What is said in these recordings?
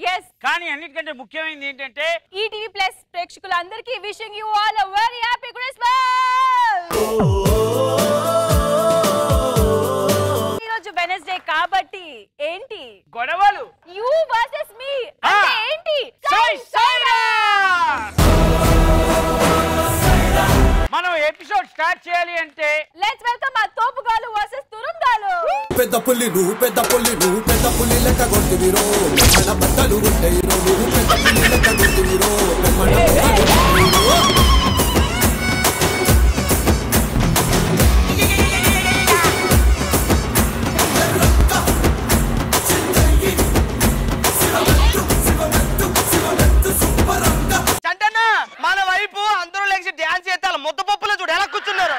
Yes కానీ అన్నిటికంటే ముఖ్యమైనది ఏంటంటే ఈటీవీ ప్లస్ ప్రేక్షకులందరికీ wishing you all very happy Christmas ఈరోజు వెనస్డే కాబట్టి ఏంటి గొడవలు యూ వర్సెస్ మీ అంటే ఆ. ఏంటి సై సైరా! మనం ఎపిసోడ్ స్టార్ట్ చేయాలి అంటే లెట్స్ వెల్కమ్ ఆ తోపుగాలు వర్సెస్ తురుంగాలు పెద్ద పుల్లి నువ్వు పెద్ద పుల్లి నువ్వు పెద్ద పుల్లి లెక్క కొడుతువిరో మన బట్టలు ఉంటాయిరో నువ్వు పెద్ద పుల్లి లెక్క కొడుతువిరో మన బట్టలు ఉంటాయిరో చంటన్న మన వైపు అందరూ లేచి డాన్స్ చేస్తారు ముద్ద పప్పులో చూడు ఎలా కూర్చున్నారు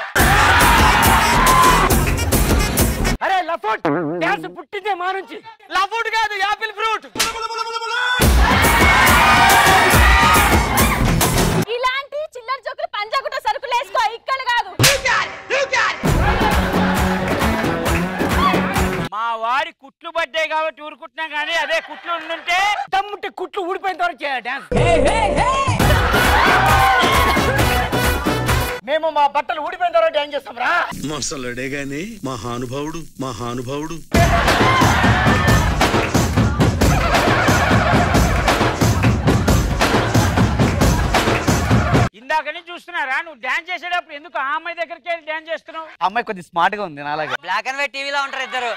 అరే లఫోట్ డాన్స్ పుట్టిందే మా నుంచి లఫ్ట్ కాదు యాపిల్ ఫ్రూట్ ఇలాంటి చిల్లర జోకులు పంజాగుట్ట సరుకులు వేసుకో ఇక్కడ కాదు మా వారి కుట్లు పడ్డాయి కాబట్టి ఊరుకుంటున్నాం కానీ అదే కుట్లు ఉండుంటే తమ్ముంటే కుట్లు ఊడిపోయిన తర్వాత చేయాలి డాన్స్ మేము మా బట్టలు ఊడిపోయిన తర్వాత డాన్స్ చేస్తాం రా మొసలుడే గాని మహానుభావుడు మహానుభావుడు ఇందాక నుంచి చూస్తున్నారా నువ్వు డాన్స్ చేసేటప్పుడు ఎందుకు ఆ అమ్మాయి దగ్గరికి వెళ్ళి డాన్స్ చేస్తున్నావు అమ్మాయి కొద్ది స్మార్ట్ గా ఉంది నాలాగా బ్లాక్ అండ్ వైట్ టీవీలో ఉంటారు ఇద్దరు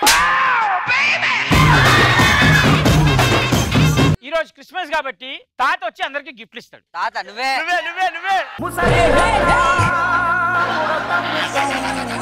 ఈ రోజు క్రిస్మస్ కాబట్టి తాత వచ్చి అందరికి గిఫ్ట్లు ఇస్తాడు తాత నువ్వే నువ్వే నువ్వే నువ్వే